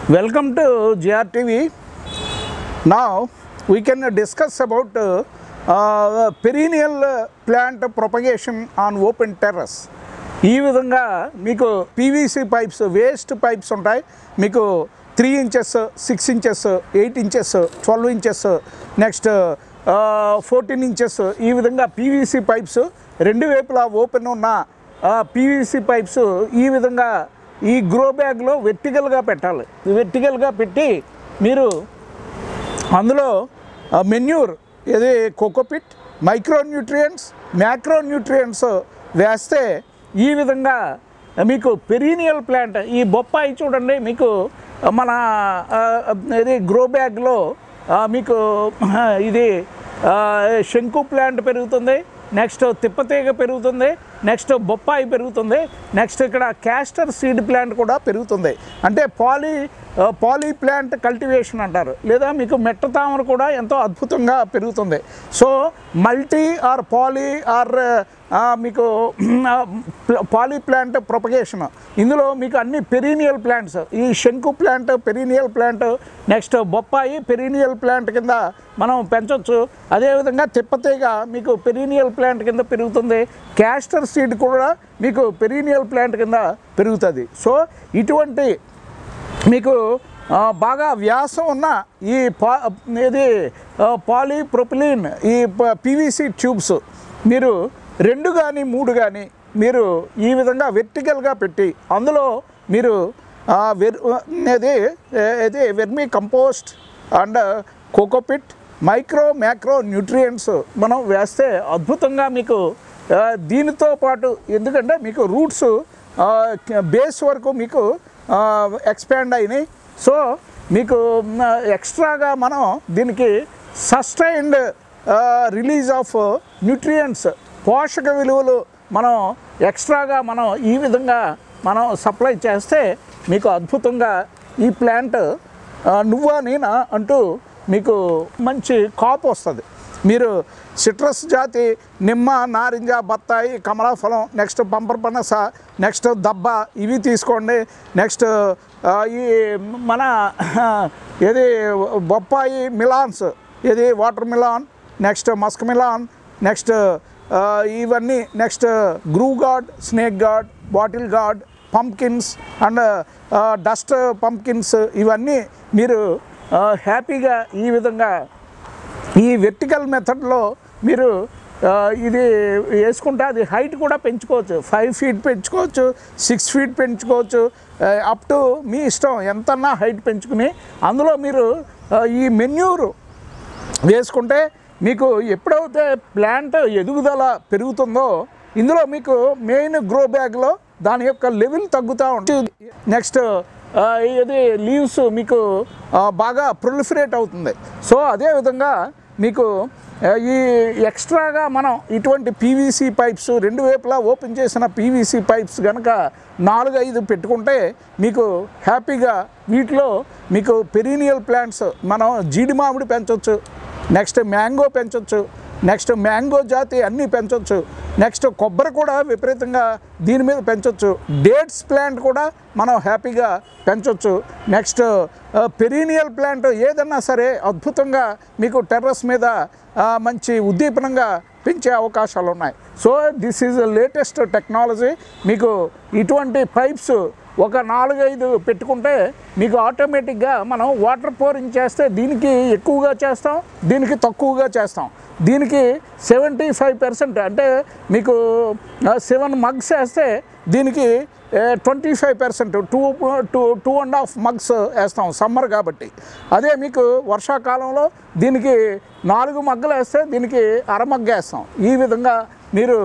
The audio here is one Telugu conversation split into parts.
Welcome to GRTV. Now we can uh, discuss about uh, uh, perennial uh, plant propagation on open terrace. ఈ విధంగా మీకు పీవీసీ పైప్స్ వేస్ట్ పైప్స్ ఉంటాయి మీకు three inches six inches eight inches twelve inches next fourteen inches ఈ విధంగా పీవీసీ పైప్స్ రెండు వైపులా ఓపెన్ ఉన్న పీవీసీ పైప్స్ ఈ విధంగా ఈ గ్రో బ్యాగ్లో వెర్టికల్గా పెట్టాలి వెర్టికల్గా పెట్టి మీరు అందులో మెన్యూర్ ఇది cocopeat micro nutrients macro nutrients వేస్తే ఈ విధంగా మీకు పెరీనియల్ ప్లాంట్ ఈ బొప్పాయి చూడండి మీకు మన ఆ, ఇది గ్రో బ్యాగ్లో ఆ, మీకు ఇది ఆ, శంకు ప్లాంట్ పెరుగుతుంది నెక్స్ట్ తిప్పతీగ పెరుగుతుంది నెక్స్ట్ బొప్పాయి పెరుగుతుంది నెక్స్ట్ ఇక్కడ క్యాస్టర్ సీడ్ ప్లాంట్ కూడా పెరుగుతుంది అంటే పాలీ పాలీ ప్లాంట్ కల్టివేషన్ అంటారు లేదా మీకు మెట్ట తామర కూడా ఎంతో అద్భుతంగా పెరుగుతుంది so multi or poly or మీకు పాలీ ప్లాంట్ ప్రొపగేషన్ ఇందులో మీకు అన్ని పెరీనియల్ ప్లాంట్స్ ఈ శంకు ప్లాంట్ పెరీనియల్ ప్లాంట్ నెక్స్ట్ బొప్పాయి పెరీనియల్ ప్లాంట్ కింద మనం పెంచవచ్చు అదేవిధంగా తిప్పతీగ మీకు పెరీనియల్ ప్లాంట్ కింద పెరుగుతుంది క్యాస్టర్ సీడ్ కూడా మీకు పెరీనియల్ ప్లాంట్ కింద పెరుగుతుంది సో ఇటువంటి మీకు ఆ, బాగా వ్యాసం ఉన్న ఈ పా ఇది పాలీప్రొపిలిన్ ఈ పీవీసీ ట్యూబ్స్ మీరు రెండు కానీ మూడు కానీ మీరు ఈ విధంగా వెర్టికల్గా పెట్టి అందులో మీరు ఆ, వెర్ ఇది ఇది vermicompost and cocopeat micro macro nutrients మనం వేస్తే అద్భుతంగా మీకు ఆ, దీనితో పాటు ఎందుకంటే మీకు రూట్స్ బేస్ వరకు మీకు ఎక్స్పాండ్ అయినాయి సో మీకు ఎక్స్ట్రాగా మనం దీనికి సస్టైన్డ్ రిలీజ్ ఆఫ్ న్యూట్రియంట్స్ పోషక విలువలు మనం ఎక్స్ట్రాగా మనం ఈ విధంగా మనం సప్లై చేస్తే మీకు అద్భుతంగా ఈ ప్లాంట్ నువ్వా నేనా అంటూ మీకు మంచి కాపు వస్తుంది మీరు సిట్రస్ జాతి నిమ్మ నారింజ బత్తాయి కమలాఫలం నెక్స్ట్ పంపర్ పనస నెక్స్ట్ దబ్బ ఇవి తీసుకోండి నెక్స్ట్ ఆ, ఈ మన ఏది బొప్పాయి మిలాన్స్ ఇది watermelon next muskmelon next ఆ, ఇవన్నీ నెక్స్ట్ గ్రూ gourd snake gourd bottle gourd pumpkins and dust pumpkins ఇవన్నీ మీరు ఆ, హ్యాపీగా ఈ విధంగా ఈ వెర్టికల్ మెథడ్లో మీరు ఆ, ఇది వేసుకుంటే అది హైట్ కూడా పెంచుకోవచ్చు ఫైవ్ ఫీట్ పెంచుకోవచ్చు సిక్స్ ఫీట్ పెంచుకోవచ్చు అప్ టు మీ ఇష్టం ఎంతన్నా హైట్ పెంచుకుని అందులో మీరు ఆ, ఈ మెన్యూరు వేసుకుంటే మీకు ఎప్పుడైతే ప్లాంట్ ఎదుగుదల పెరుగుతుందో ఇందులో మీకు మెయిన్ గ్రో బ్యాగ్లో దాని యొక్క లెవెల్ తగ్గుతూ ఉంటుంది నెక్స్ట్ ఇది లీవ్స్ మీకు ఆ, బాగా ప్రొలిఫరేట్ అవుతుంది సో అదేవిధంగా మీకు ఆ, ఈ ఎక్స్ట్రాగా మనం ఇటువంటి పీవీసీ పైప్స్ రెండు వైపులా ఓపెన్ చేసిన పీవీసీ పైప్స్ కనుక నాలుగు ఐదు పెట్టుకుంటే మీకు హ్యాపీగా వీటిలో మీకు పెరీనియల్ ప్లాంట్స్ మనం జీడి మామిడి పెంచవచ్చు నెక్స్ట్ మ్యాంగో పెంచవచ్చు నెక్స్ట్ మ్యాంగో జాతి అన్నీ పెంచవచ్చు నెక్స్ట్ కొబ్బరి కూడా విపరీతంగా దీని మీద పెంచవచ్చు డేట్స్ ప్లాంట్ కూడా మనం హ్యాపీగా పెంచవచ్చు నెక్స్ట్ పెరీనియల్ ప్లాంట్ ఏదన్నా సరే అద్భుతంగా మీకు టెర్రస్ మీద ఆ, మంచి ఉద్దీపనంగా పెంచే అవకాశాలు ఉన్నాయి so this is latest technology మీకు ఇటువంటి పైప్స్ ఒక నాలుగైదు పెట్టుకుంటే మీకు ఆటోమేటిక్గా మనం వాటర్ పోరింగ్ చేస్తే దీనికి ఎక్కువగా చేస్తాం దీనికి తక్కువగా చేస్తాం దీనికి సెవెంటీ ఫైవ్ పర్సెంట్ అంటే మీకు సెవెన్ మగ్స్ వేస్తే దీనికి twenty five percent two two two and half mugs వేస్తాం సమ్మర్ కాబట్టి అదే మీకు వర్షాకాలంలో దీనికి నాలుగు మగ్గలు వేస్తే దీనికి అరమగ్గ వేస్తాం ఈ విధంగా మీరు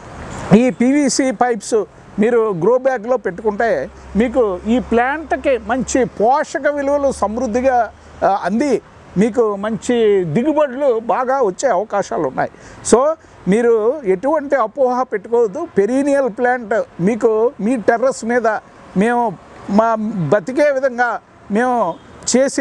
ఈ పీవీసీ పైప్స్ మీరు గ్రో బ్యాగ్లో పెట్టుకుంటే మీకు ఈ ప్లాంట్కి మంచి పోషక విలువలు సమృద్ధిగా ఆ, అంది మీకు మంచి దిగుబడులు బాగా వచ్చే అవకాశాలు ఉన్నాయి సో మీరు ఎటువంటి అపోహ పెట్టుకోవద్దు పెరీనియల్ ప్లాంట్ మీకు మీ టెర్రస్ మీద మేము మా బతికే విధంగా మేము చేసి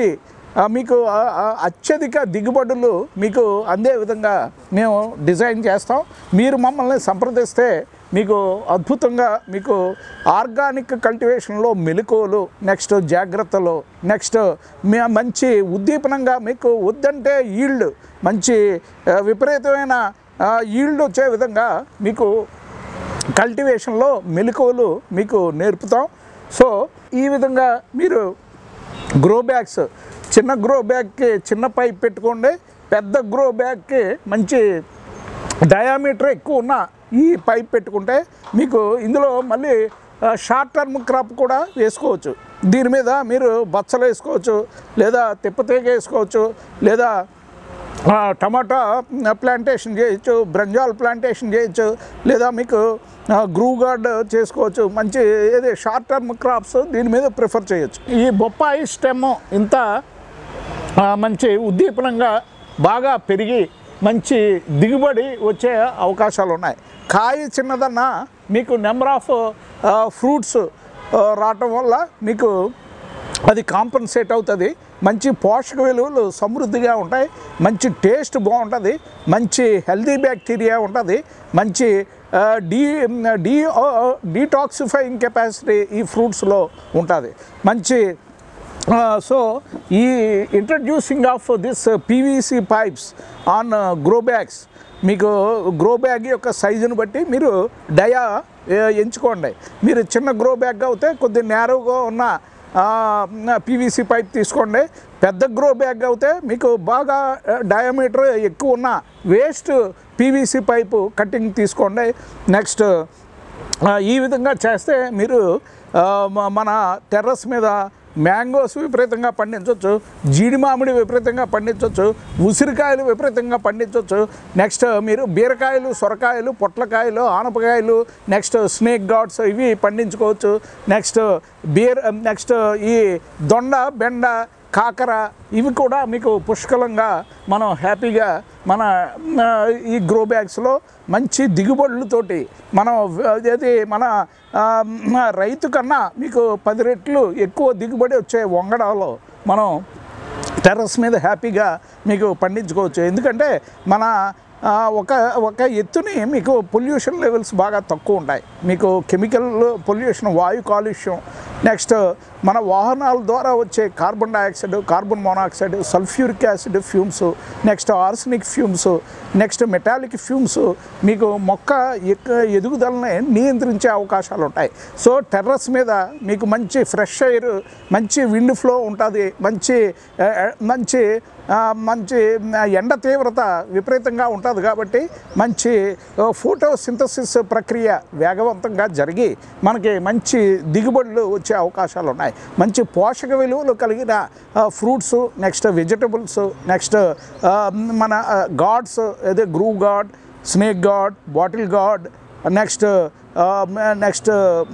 ఆ, మీకు ఆ, ఆ, అత్యధిక దిగుబడులు మీకు అందే విధంగా మేము డిజైన్ చేస్తాం మీరు మమ్మల్ని సంప్రదిస్తే మీకు అద్భుతంగా మీకు ఆర్గానిక్ కల్టివేషన్లో మెలకువలు నెక్స్ట్ జాగ్రత్తలు నెక్స్ట్ మీ మంచి ఉద్దీపనంగా మీకు వద్దంటే ఈల్డ్ మంచి ఆ, విపరీతమైన ఈల్డ్ వచ్చే విధంగా మీకు కల్టివేషన్లో మెలకువలు మీకు నేర్పుతాం సో ఈ విధంగా మీరు గ్రో బ్యాగ్స్ చిన్న గ్రో బ్యాగ్కి చిన్న పైప్ పెట్టుకోండి పెద్ద గ్రో బ్యాగ్కి మంచి డయామీటర్ ఎక్కువ ఉన్న ఈ పైప్ పెట్టుకుంటే మీకు ఇందులో మళ్ళీ షార్ట్ టర్మ్ క్రాప్ కూడా వేసుకోవచ్చు దీని మీద మీరు బచ్చలు వేసుకోవచ్చు లేదా తిప్పతీగ వేసుకోవచ్చు లేదా ఆ, టమాటా ప్లాంటేషన్ చేయొచ్చు బ్రంజాల్ ప్లాంటేషన్ చేయొచ్చు లేదా మీకు గ్రూ గార్డ్ చేసుకోవచ్చు మంచి ఏది షార్ట్ టర్మ్ క్రాప్స్ దీని మీద ప్రిఫర్ చేయొచ్చు ఈ బొప్పాయి స్టెమ్ ఇంత ఆ, మంచి ఉద్దీపనంగా బాగా పెరిగి మంచి దిగుబడి వచ్చే అవకాశాలు ఉన్నాయి కాయ చిన్నదన్నా మీకు నెంబర్ ఆఫ్ ఫ్రూట్స్ రావటం వల్ల మీకు అది కాంపన్సేట్ అవుతుంది మంచి పోషక విలువలు సమృద్ధిగా ఉంటాయి మంచి టేస్ట్ బాగుంటుంది మంచి హెల్దీ బ్యాక్టీరియా ఉంటుంది మంచి ఆ, డీ డీ డీటాక్సిఫైయింగ్ కెపాసిటీ ఈ ఫ్రూట్స్లో ఉంటుంది మంచి సో ఈ introducing of this PVC pipes on grow bags మీకు గ్రో బ్యాగ్ యొక్క సైజుని బట్టి మీరు డయా ఏ, ఎంచుకోండి మీరు చిన్న గ్రో బ్యాగ్ అయితే కొద్ది నేరోగా ఉన్న పీవీసీ పైప్ తీసుకోండి పెద్ద గ్రో బ్యాగ్ అయితే మీకు బాగా డయామీటర్ ఎక్కువ ఉన్న వేస్ట్ పీవీసీ పైపు కటింగ్ తీసుకోండి నెక్స్ట్ ఆ, ఈ విధంగా చేస్తే మీరు ఆ, మ- మన టెర్రస్ మీద మ్యాంగోస్ విపరీతంగా పండించవచ్చు జీడి మామిడి విపరీతంగా పండించవచ్చు ఉసిరికాయలు విపరీతంగా పండించవచ్చు నెక్స్ట్ మీరు బీరకాయలు సొరకాయలు పొట్లకాయలు ఆనపకాయలు నెక్స్ట్ స్నేక్ గాడ్స్ ఇవి పండించుకోవచ్చు నెక్స్ట్ బీర్ నెక్స్ట్ ఈ దొండ బెండ కాకర ఇవి కూడా మీకు పుష్కలంగా మనం హ్యాపీగా మన ఆ, ఈ గ్రో బ్యాగ్స్లో మంచి దిగుబడులతోటి మనం అదేది మన ఆ, రైతు కన్నా మీకు పది రెట్లు ఎక్కువ దిగుబడి వచ్చే వంగడాలో మనం టెర్రస్ మీద హ్యాపీగా మీకు పండించుకోవచ్చు ఎందుకంటే మన ఆ, ఒక ఒక ఎత్తుని మీకు పొల్యూషన్ లెవెల్స్ బాగా తక్కువ ఉంటాయి మీకు కెమికల్ పొల్యూషన్ వాయు కాలుష్యం నెక్స్ట్ మన వాహనాల ద్వారా వచ్చే carbon dioxide carbon monoxide sulphuric acid fumes next arsenic fumes next metallic fumes మీకు మొక్క ఎక్క ఎదుగుదలని నియంత్రించే అవకాశాలు ఉంటాయి సో టెర్రస్ మీద మీకు మంచి ఫ్రెష్ ఎయిర్ మంచి విండ్ ఫ్లో ఉంటుంది మంచి ఆ, ఆ, మంచి ఆ, మంచి ఆ, ఎండ తీవ్రత విపరీతంగా ఉంటుంది కాబట్టి మంచి ఫోటో సింథసిస్ ప్రక్రియ వేగవంతంగా జరిగి మనకి మంచి దిగుబడులు వచ్చే అవకాశాలు ఉన్నాయి మంచి పోషక విలువలు కలిగిన ఫ్రూట్స్ నెక్స్ట్ వెజిటబుల్స్ నెక్స్ట్ మన గాడ్స్ అదే గ్రూ gourd snake gourd bottle gourd next next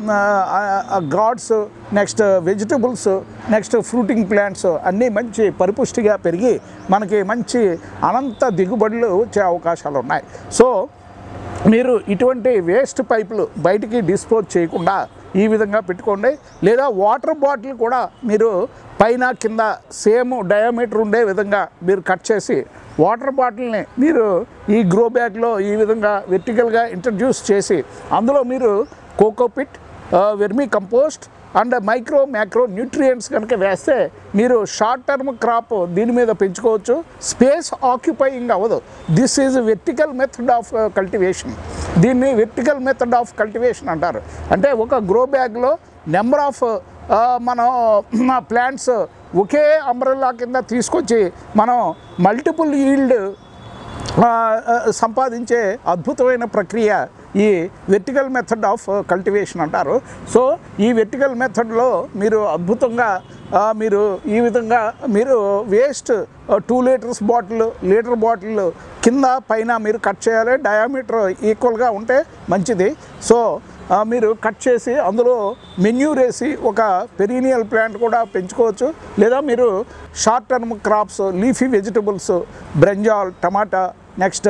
gourds next vegetables next fruiting plants అన్నీ మంచి పరిపుష్టిగా పెరిగి మనకి మంచి అనంత దిగుబడులు వచ్చే అవకాశాలు ఉన్నాయి సో మీరు ఇటువంటి వేస్ట్ పైపులు బయటికి డిస్పోజ్ చేయకుండా ఈ విధంగా పెట్టుకోండి లేదా వాటర్ బాటిల్ కూడా మీరు పైన కింద సేమ్ డయామీటర్ ఉండే విధంగా మీరు కట్ చేసి వాటర్ బాటిల్ని మీరు ఈ గ్రో బ్యాగ్లో ఈ విధంగా వెర్టికల్గా ఇంట్రడ్యూస్ చేసి అందులో మీరు cocopeat vermicompost and micro macro nutrients కనుక వేస్తే మీరు షార్ట్ టర్మ్ క్రాప్ దీని మీద పెంచుకోవచ్చు స్పేస్ ఆక్యుపైయింగ్ అవ్వదు this is vertical method of cultivation దీన్ని వెర్టికల్ మెథడ్ ఆఫ్ కల్టివేషన్ అంటారు అంటే ఒక గ్రో బ్యాగ్లో నెంబర్ ఆఫ్ మనం ప్లాంట్స్ ఒకే అంబ్రెల్లా కింద తీసుకొచ్చి మనం మల్టిపుల్ ఈల్డ్ ఆ, ఆ, సంపాదించే అద్భుతమైన ప్రక్రియ ఈ వెర్టికల్ మెథడ్ ఆఫ్ కల్టివేషన్ అంటారు సో ఈ వెర్టికల్ మెథడ్లో మీరు అద్భుతంగా ఆ, మీరు ఈ విధంగా మీరు waste two litres bottle litre bottle కింద పైన మీరు కట్ చేయాలి డయామీటర్ ఈక్వల్గా ఉంటే మంచిది సో ఆ, మీరు కట్ చేసి అందులో మెన్యూర్ వేసి ఒక పెరీనియల్ ప్లాంట్ కూడా పెంచుకోవచ్చు లేదా మీరు short term crops leafy vegetables brinjal టమాటా నెక్స్ట్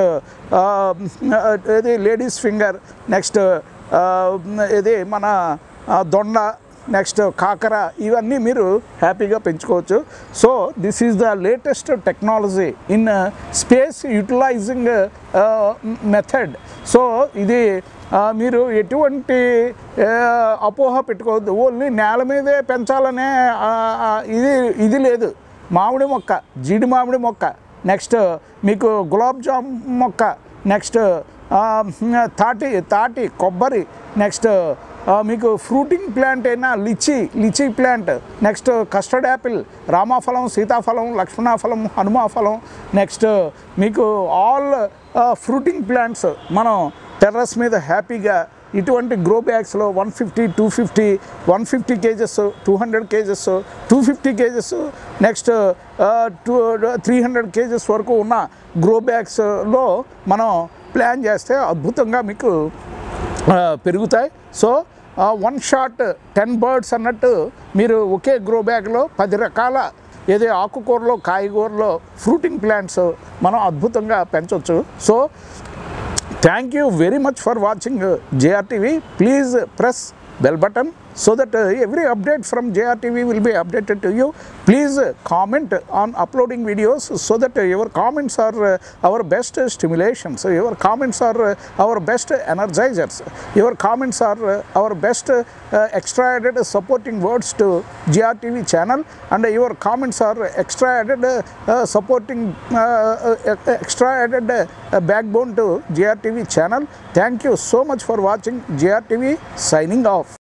ఇది లేడీస్ ఫింగర్ నెక్స్ట్ ఇది మన ఆ, దొండ నెక్స్ట్ కాకర ఇవన్నీ మీరు హ్యాపీగా పెంచుకోవచ్చు so this is the latest technology in space utilising method so ఇది ఆ, మీరు ఎటువంటి ఆ, అపోహ పెట్టుకోవద్దు ఓన్లీ నేల మీదే పెంచాలనే ఆ, ఆ, ఇది ఇది లేదు మామిడి మొక్క జీడి మామిడి మొక్క నెక్స్ట్ మీకు గులాబ్ జామ్ మొక్క నెక్స్ట్ ఆ, తాటి తాటి కొబ్బరి నెక్స్ట్ ఆ, మీకు ఫ్రూటింగ్ ప్లాంట్ అయినా lychee lychee plant next custard apple రామాఫలం సీతాఫలం లక్ష్మణాఫలం హనుమాఫలం నెక్స్ట్ మీకు ఆల్ ఫ్రూటింగ్ ప్లాంట్స్ మనం టెర్రస్ మీద హ్యాపీగా ఇటువంటి గ్రో బ్యాగ్స్లో one fifty two fifty one fifty KGs two hundred KGs two fifty KGs next two three hundred KGs వరకు ఉన్న గ్రో బ్యాగ్స్లో మనం ప్లాన్ చేస్తే అద్భుతంగా మీకు ఆ, పెరుగుతాయి so one shot ten birds అన్నట్టు మీరు ఒకే గ్రో బ్యాగ్లో పది రకాల ఏదో ఆకుకూరలో కాయగూరలో ఫ్రూటింగ్ ప్లాంట్స్ మనం అద్భుతంగా పెంచవచ్చు so thank you very much for watching JRTV please press bell button so that uh, every update from JRTV will be updated to you. Please uh, comment on uploading videos so that uh, your comments are uh, our best uh, stimulations. Your comments are uh, our best energizers. Your comments are uh, our best uh, extra added supporting words to GRTV channel and your comments are extra added uh, uh, supporting uh, uh, extra added uh, backbone to GRTV channel. Thank you so much for watching GRTV signing off.